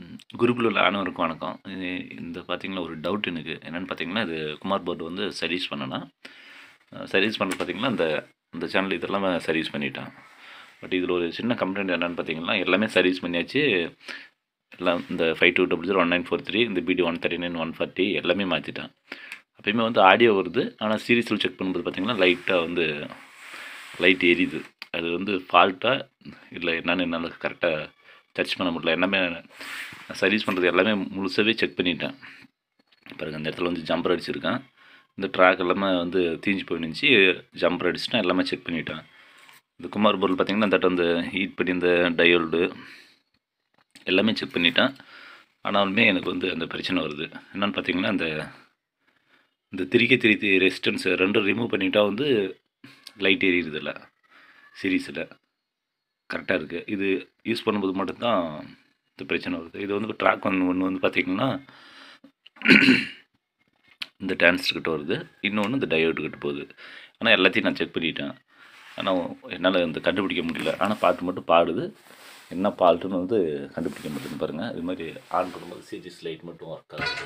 குருகுல உள்ள அனைவருக்கும் வணக்கம் இது இந்த பார்த்தீங்கன்னா ஒரு டவுட் எனக்கு என்னென்னு பார்த்தீங்கன்னா இது குமார் போர்டு வந்து சர்வீஸ் பண்ணனா சர்வீஸ் பண்ணுறது பார்த்தீங்கன்னா இந்த இந்த சேனல் இதெல்லாம் சர்வீஸ் பண்ணிட்டேன் பட் இதில் ஒரு சின்ன கம்ப்ளைண்ட் என்னென்னு பார்த்தீங்கன்னா எல்லாமே சர்வீஸ் பண்ணியாச்சு எல்லாம் இந்த five two double zero one nine four three இந்த BD one thirty nine one forty எல்லாமே மாற்றிட்டேன் அப்பயுமே வந்து ஆடியோ வருது ஆனால் சீரியஸில் செக் பண்ணும்போது பார்த்தீங்கன்னா லைட்டாக வந்து லைட் எரியுது அது வந்து ஃபால்ட்டாக இல்லை என்னென்னு என்னால் கரெக்டாக சர்ச் பண்ண முடியல எல்லாமே சர்வீஸ் பண்ணுறது எல்லாமே முழுசாகவே செக் பண்ணிட்டேன் பாருங்க அந்த இடத்துல வந்து ஜம்பர் அடிச்சிருக்கேன் இந்த ட்ராக் எல்லாமே வந்து தீஞ்சு போயிருந்துச்சு ஜம்பர் அடிச்சுட்டேன் எல்லாமே செக் பண்ணிட்டேன் இந்த குமார் பொருள் பார்த்தீங்கன்னா அந்த இடத்துல வந்து ஹீட் பண்ணி இந்த டயோல்டு எல்லாமே செக் பண்ணிட்டேன் ஆனாலுமே எனக்கு வந்து அந்த பிரச்சனை வருது என்னென்னு பார்த்தீங்கன்னா அந்த இந்த திரிக்க திரித்தி ரெசிஸ்டன்ஸ் ரெண்டும் ரிமூவ் பண்ணிட்டா வந்து லைட் எரியுறதில்ல சீரீஸில் கரெக்டாக இருக்குது இது யூஸ் பண்ணும்போது மட்டும்தான் இந்த பிரச்சனை வருது இது வந்து ட்ராக் ஒன்று ஒன்று வந்து பார்த்திங்கன்னா இந்த டிரான்ஸ்டர் கிட்ட வருது இன்னொன்று இந்த டயோடு கிட்ட போகுது ஆனால் எல்லாத்தையும் நான் செக் பண்ணிட்டேன் ஆனால் என்னால் இந்த கண்டுபிடிக்க முடியல ஆனால் பாட்டு மட்டும் பாடுது என்ன பால்ட்டுன்னு வந்து கண்டுபிடிக்க முடியுதுன்னு பாருங்கள் இது மாதிரி ஆன் பண்ணும்போது சீரிஸ் லைட் மட்டும் ஒர்க் ஆகுது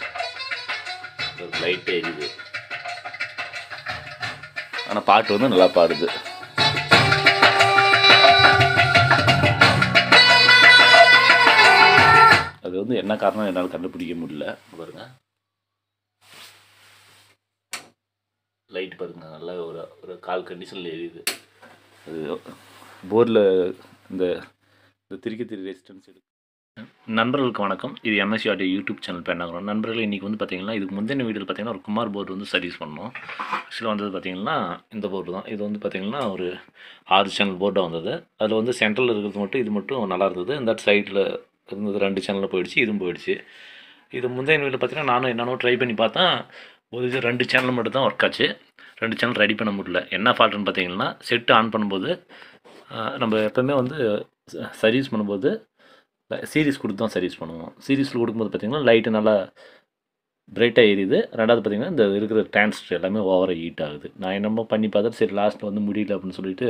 லைட் எரியுது ஆனால் பாட்டு வந்து நல்லா பாடுது அது வந்து என்ன காரணம் என்னால் கண்டுபிடிக்க முடியல பாருங்க லைட் பாருங்க நல்லா ஒரு ஒரு கால் கண்டிஷனில் எரியுது அது போர்டில் இந்த இந்த திருக்கி திரு ரெசிஸ்டன்ஸ் எடுக்கு நண்பர்களுக்கு வணக்கம் இது எம்எஸ்சி ஆடியோ யூடியூப் சேனல் பண்ணாங்கிறோம் நண்பர்கள் இன்றைக்கி வந்து பார்த்தீங்கன்னா இதுக்கு முந்தின வீடியோவில் பார்த்தீங்கன்னா ஒரு குமார் போர்டு வந்து சர்வீஸ் பண்ணோம் ஆக்சுவலாக வந்தது பார்த்தீங்கன்னா இந்த போர்டு தான் இது வந்து பார்த்தீங்கன்னா ஒரு ஆறு சேனல் போர்டாக வந்தது அதில் வந்து சென்ட்ரலில் இருக்கிறது மட்டும் இது மட்டும் நல்லா இருந்தது இந்த சைடில் இருந்தது ரெண்டு சேனலில் போயிடுச்சு இதுவும் போயிடுச்சு இது முந்தைய வீட்டில் பார்த்தீங்கன்னா நானும் என்னென்னோ ட்ரை பண்ணி பார்த்தேன் ஒரு இது ரெண்டு சேனல் மட்டும் தான் ஒர்க் ஆச்சு ரெண்டு சேனல் ரெடி பண்ண முடியல என்ன ஃபால்ட்டுன்னு பார்த்தீங்கன்னா செட்டு ஆன் பண்ணும்போது ஆஹ், நம்ம எப்போவுமே வந்து சர்வீஸ் பண்ணும்போது சீரிஸ் கொடுத்து தான் சர்வீஸ் பண்ணுவோம் சீரிஸில் கொடுக்கும்போது பார்த்தீங்கன்னா லைட்டு நல்லா பிரைட்டாக எரியுது ரெண்டாவது பார்த்தீங்கன்னா இந்த இருக்கிற டிரான்ஸ்டர் எல்லாமே ஓவராக ஹீட் ஆகுது நான் என்னமோ பண்ணி பார்த்துட்டு சரி லாஸ்ட்டில் வந்து முடியல அப்படின்னு சொல்லிட்டு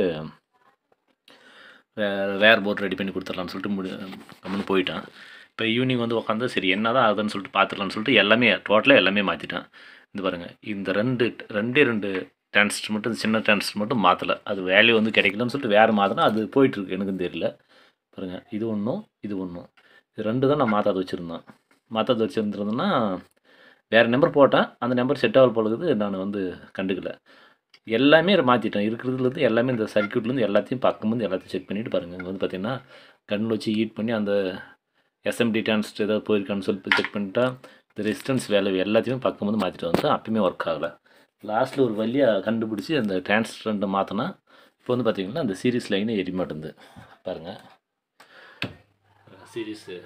வேறு போர்ட் ரெடி பண்ணி கொடுத்துடலான்னு சொல்லிட்டு முடி கம்முன்னு போயிட்டேன் இப்போ ஈவினிங் வந்து உட்காந்து சரி என்ன தான் ஆகுதுன்னு சொல்லிட்டு பார்த்துடலான்னு சொல்லிட்டு எல்லாமே டோட்டலாக எல்லாமே மாற்றிட்டேன் இந்த பாருங்கள் இந்த ரெண்டு ரெண்டே ரெண்டு டிரான்ஸ்டர் மட்டும் இந்த சின்ன டிரான்ஸ்டர் மட்டும் மாற்றலை அது வேல்யூ வந்து கிடைக்கலன்னு சொல்லிட்டு வேறு மாற்றினா அது போயிட்டுருக்கு எனக்கும் தெரியல பாருங்கள் இது ஒன்றும் இது ஒன்றும் இது ரெண்டு தான் நான் மாற்றாத வச்சுருந்தேன் மாற்றாத வச்சுருந்துருந்தேன்னா வேறு நம்பர் போட்டேன் அந்த நம்பர் செட் ஆகல் போலுக்குது நான் வந்து கண்டுக்கல எல்லாமே மாற்றிட்டேன் இருக்கிறதுலேருந்து எல்லாமே இந்த சர்க்கியூட்லேருந்து எல்லாத்தையும் பக்கம் வந்து எல்லாத்தையும் செக் பண்ணிவிட்டு பாருங்கள் இங்கே வந்து பார்த்தீங்கன்னா கண்ணில் வச்சு ஹீட் பண்ணி அந்த எஸ்எம்டி டிரான்ஸ்ட் ஏதாவது போயிருக்கான்னு சொல்லிட்டு செக் பண்ணிட்டா இந்த ரெசிஸ்டன்ஸ் வேல்யூ எல்லாத்தையும் பக்கம் வந்து மாற்றிட்டு வந்து அப்பயுமே ஒர்க் ஆகலை லாஸ்ட்டில் ஒரு வழியாக கண்டுபிடிச்சி அந்த டிரான்ஸ்டரண்ட்டை மாற்றினா இப்போ வந்து பார்த்தீங்கன்னா அந்த சீரிஸ் லைனே எரி மாட்டேங்குது பாருங்கள் சீரிஸு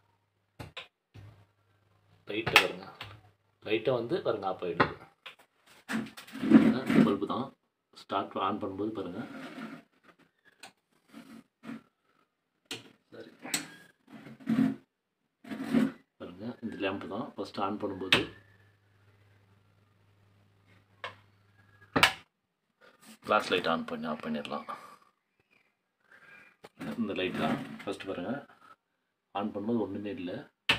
லைட்டை பாருங்க லைட்டாக வந்து பாருங்க ஆஃப் ஆகிடுது பல்பு தான் ஸ்டார்ட் ஆன் பண்ணும்போது பாருங்கள் சரி பாருங்க இந்த லேம்ப் தான் ஃபஸ்ட்டு ஆன் பண்ணும்போது கிளாஸ் லைட் ஆன் பண்ணி ஆஃப் பண்ணிடலாம் இந்த லைட் தான் ஃபஸ்ட்டு பாருங்கள் ஆன் பண்ணும்போது ஒன்றுமே இல்லை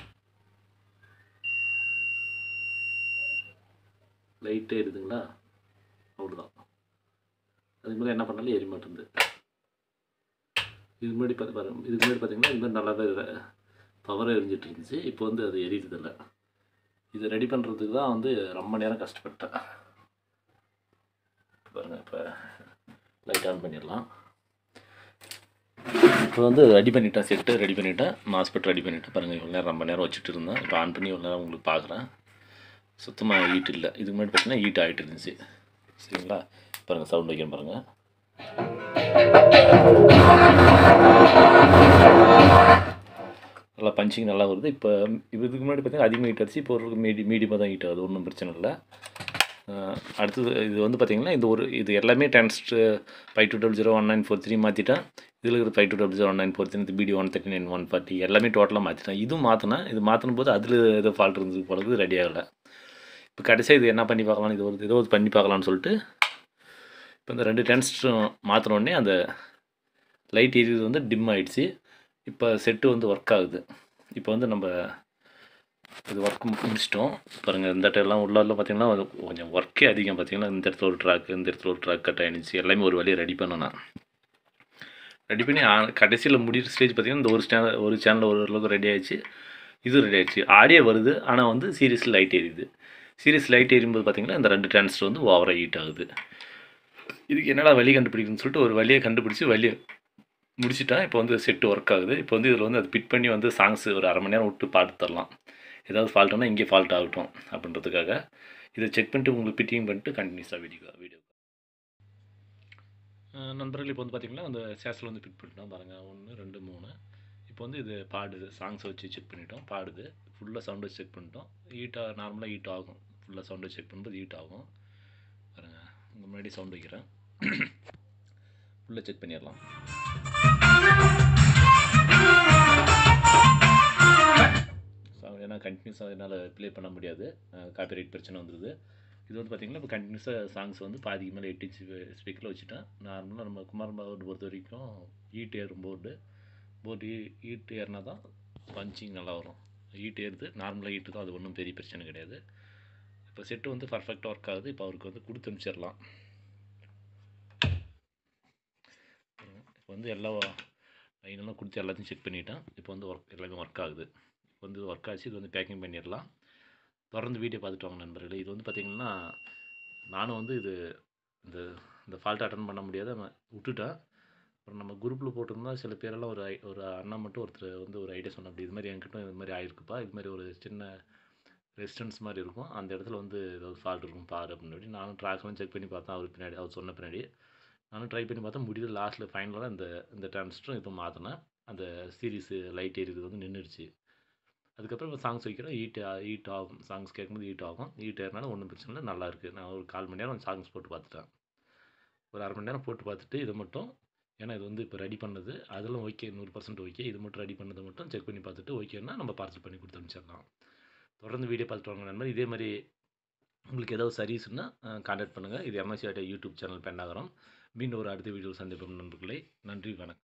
லைட்டே இருக்குதுங்களா அவ்வளோதான் அதுக்கு முன்னாடி என்ன பண்ணாலும் எரிய மாட்டேங்குது இதுக்கு முன்னாடி பார்த்து பாருங்க இதுக்கு முன்னாடி பார்த்தீங்கன்னா இது மாதிரி நல்லாவே பவராக எரிஞ்சிட்டு இருந்துச்சு இப்போ வந்து அது எரியுறதில்ல இது ரெடி பண்ணுறதுக்கு தான் வந்து ரொம்ப நேரம் கஷ்டப்பட்டேன் பாருங்கள் இப்போ லைட் ஆன் பண்ணிடலாம் இப்போ வந்து ரெடி பண்ணிட்டேன் செட்டு ரெடி பண்ணிட்டேன் மாஸ்பெட் ரெடி பண்ணிட்டேன் பாருங்கள் இவ்வளோ நேரம் ரொம்ப நேரம் வச்சுட்டு இருந்தேன் இப்போ ஆன் பண்ணி இவ்வளோ நேரம் உங்களுக்கு பார்க்குறேன் சுத்தமாக ஹீட் இல்லை இதுக்கு முன்னாடி பார்த்தீங்கன்னா ஹீட் ஆகிட்டு இருந்துச்சு சரிங்களா பாருங்கள் சவுண்ட் வைக்கிறேன் பாருங்கள் நல்லா பஞ்சிங் நல்லா வருது இப்போ இதுக்கு முன்னாடி பார்த்தீங்கன்னா அதிகமாக ஹீட் ஆச்சு இப்போ ஒரு மீடி மீடியமாக தான் ஹீட் ஆகுது ஒன்றும் பிரச்சனை இல்லை அஹ் அடுத்தது இது வந்து பார்த்தீங்கன்னா இது ஒரு இது எல்லாமே டென்ஸ்ட் five two double zero one nine four three மாற்றிட்டேன் இதில் இருக்கிற five two double zero one nine four three BD one thirty nine one forty எல்லாமே டோட்டலாக மாற்றிட்டேன் இதுவும் மாற்றினேன் இது மாற்றின போது அதில் ஏதோ ஃபால்ட் இருந்தது போலது ரெடி ஆகலை இப்போ கடைசியாக இது என்ன பண்ணி பார்க்கலாம் இது ஒரு ஏதோ ஒரு பண்ணி பார்க்கலாம்னு சொல்லிட்டு இப்போ இந்த ரெண்டு டென்ஸ்ட்டும் மாற்றினோடனே அந்த லைட் எரியுது வந்து டிம் ஆயிடுச்சு இப்போ செட்டு வந்து ஒர்க் ஆகுது இப்போ வந்து நம்ம இது ஒர்க் முடிச்சிட்டோம் பாருங்கள் இந்த இடத்துல எல்லாம் உள்ள உள்ள பார்த்தீங்கன்னா அது கொஞ்சம் ஒர்க்கே அதிகம் பார்த்தீங்கன்னா இந்த இடத்துல ஒரு ட்ராக் இந்த இடத்துல ஒரு ட்ராக் கட் ஆயிடுச்சு எல்லாமே ஒரு வழியை ரெடி பண்ணணும் ரெடி பண்ணி கடைசியில் முடிகிற ஸ்டேஜ் பார்த்தீங்கன்னா இந்த ஒரு சேனல் ஒரு சேனல் ஓரளவுக்கு ரெடி ஆயிடுச்சு இது ரெடி ஆயிடுச்சு ஆடியோ வருது ஆனால் வந்து சீரியஸில் லைட் எரியுது சீரியஸ் லைட் எரியும்போது பார்த்தீங்கன்னா இந்த ரெண்டு டிரான்ஸ்டர் வந்து ஓவராக ஹீட் ஆகுது இதுக்கு என்னடா வழி கண்டுபிடிக்கணும்னு சொல்லிட்டு ஒரு வழியை கண்டுபிடிச்சி வழியை முடிச்சிட்டேன் இப்போ வந்து செட்டு ஒர்க் ஆகுது இப்போ வந்து இதில் வந்து அது பிட் பண்ணி வந்து சாங்ஸ் ஒரு அரை மணி நேரம் விட்டு பாட்டு தரலாம் ஏதாவது ஃபால்ட்டுனா இங்கே ஃபால்ட் ஆகட்டும் அப்படின்றதுக்காக இதை செக் பண்ணிட்டு உங்களுக்கு பிட்டிங் பண்ணிட்டு கண்டினியூஸாக வீடியோ வீடியோ நண்பர்கள் இப்போ வந்து பார்த்திங்கன்னா அந்த சேஸில் வந்து ஃபிட் பண்ணிட்டோம் பாருங்கள் ஒன்று ரெண்டு மூணு இப்போ வந்து இது பாடுது சாங்ஸை வச்சு செக் பண்ணிட்டோம் பாடுது ஃபுல்லாக சவுண்ட் வச்சு செக் பண்ணிட்டோம் ஹீட்டாக நார்மலாக ஹீட் ஆகும் ஃபுல்லாக சவுண்ட் வச்சு செக் பண்ணும்போது ஹீட் ஆகும் பாருங்கள் உங்கள் முன்னாடி சவுண்ட் வைக்கிறேன் ஃபுல்லாக செக் பண்ணிடலாம் ஏன்னா கண்டினியூஸாக என்னால் ப்ளே பண்ண முடியாது காப்பிரைட் பிரச்சனை வந்துடுது இது வந்து பார்த்திங்கன்னா இப்போ கண்டினியூஸாக சாங்ஸ் வந்து பாதிக்கு மேலே எட்டு இன்ச்சு ஸ்பீக்கரில் வச்சுட்டேன் நார்மலாக நம்ம குமார் போர்டு பொறுத்த வரைக்கும் ஈட் ஏறும் போர்டு போர்டு ஈட் ஏறினா தான் பஞ்சிங் நல்லா வரும் ஈட் ஏறுது நார்மலாக ஈட்டு தான் அது ஒன்றும் பெரிய பிரச்சனை கிடையாது இப்போ செட்டு வந்து பர்ஃபெக்டாக ஒர்க் ஆகுது இப்போ அவருக்கு வந்து கொடுத்து அனுப்பிச்சிடலாம் இப்போ வந்து எல்லா லைனெல்லாம் கொடுத்து எல்லாத்தையும் செக் பண்ணிட்டேன் இப்போ வந்து ஒர்க் எல்லாமே ஒர்க் ஆகுது இப்போ வந்து ஒர்க் ஆச்சு இது வந்து பேக்கிங் பண்ணிடலாம் தொடர்ந்து வீடியோ பார்த்துட்டு வாங்க நண்பர்களே இது வந்து பார்த்திங்கன்னா நானும் வந்து இது இந்த இந்த ஃபால்ட் அட்டன் பண்ண முடியாத நான் விட்டுட்டேன் அப்புறம் நம்ம குரூப்பில் போட்டிருந்தா சில பேரெல்லாம் ஒரு ஐ ஒரு அண்ணா மட்டும் ஒருத்தர் வந்து ஒரு ஐடியா சொன்ன அப்படி இது மாதிரி என்கிட்ட இது மாதிரி ஆயிருக்குப்பா இது மாதிரி ஒரு சின்ன ரெசிஸ்டன்ஸ் மாதிரி இருக்கும் அந்த இடத்துல வந்து ஏதாவது ஃபால்ட் இருக்கும் பாரு அப்படின்னு சொல்லி நானும் ட்ராக்லாம் செக் பண்ணி பார்த்தேன் அவர் பின்னாடி அவர் சொன்ன பின்னாடி நானும் ட்ரை பண்ணி பார்த்தா முடியல லாஸ்ட்டில் ஃபைனலாக இந்த இந்த டிரான்சிஸ்டரும் இதுவும் மாற்றினேன் அந்த சீரீஸு லைட் எரியுது வந்து நின்றுடுச்சு அதுக்கப்புறம் இப்போ சாங்ஸ் வைக்கிறோம் ஹீட் ஹீட் ஆகும் சாங்ஸ் கேட்கும்போது ஹீட் ஆகும் ஹீட் ஏறினாலும் ஒன்றும் பிரச்சனை இல்லை நல்லா இருக்குது நான் ஒரு கால் மணி நேரம் சாங்ஸ் போட்டு பார்த்துட்டேன் ஒரு அரை மணி நேரம் போட்டு பார்த்துட்டு இது மட்டும் ஏன்னா இது வந்து இப்போ ரெடி பண்ணது அதெல்லாம் ஓகே நூறு பர்சன்ட் ஓகே இது மட்டும் ரெடி பண்ணதை மட்டும் செக் பண்ணி பார்த்துட்டு ஓகேன்னா நம்ம பார்சல் பண்ணி கொடுத்து அனுப்பிச்சிடலாம் தொடர்ந்து வீடியோ பார்த்துட்டு வாங்க நண்பர் இதே மாதிரி உங்களுக்கு ஏதாவது சர்வீஸ்னா கான்டாக்ட் பண்ணுங்கள் இது MSC auto YouTube channel Pennagaram மீண்டும் ஒரு அடுத்த வீடியோ சந்திப்போம் நண்பர்களே நன்றி வணக்கம்